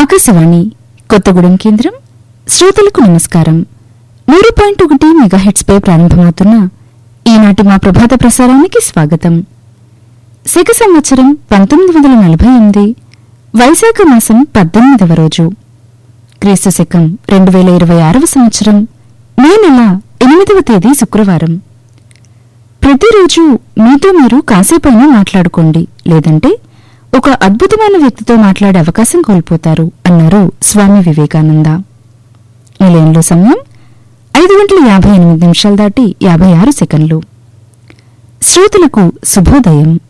ఆకాశవాణి కొత్తగూడెం కేంద్రం శ్రోతలకు నమస్కారం మూడు పాయింట్ ఒకటి మెగాహెట్స్ పై ప్రారంభమవుతున్న ఈనాటి మా ప్రభాత ప్రసారానికి స్వాగతం శక సంవత్సరం పంతొమ్మిది వందల నలభై ఎనిమిది వైశాఖ మాసం పద్దెనిమిదవ రోజు క్రీస్తు శకం రెండు వేల ఇరవై ఆరవ సంవత్సరం మే నెల ఎనిమిదవ తేదీ శుక్రవారం ప్రతిరోజు మీతో మీరు కాసేపైనా మాట్లాడుకోండి లేదంటే ఒక అద్భుతమైన వ్యక్తితో మాట్లాడే అవకాశం కోల్పోతారు అన్నారు స్వామి వివేకానంద ఈ లైన్లో సమయం ఐదు గంటల యాభై ఎనిమిది నిమిషాలు దాటి యాభై ఆరు సెకండ్లు శ్రోతలకు శుభోదయం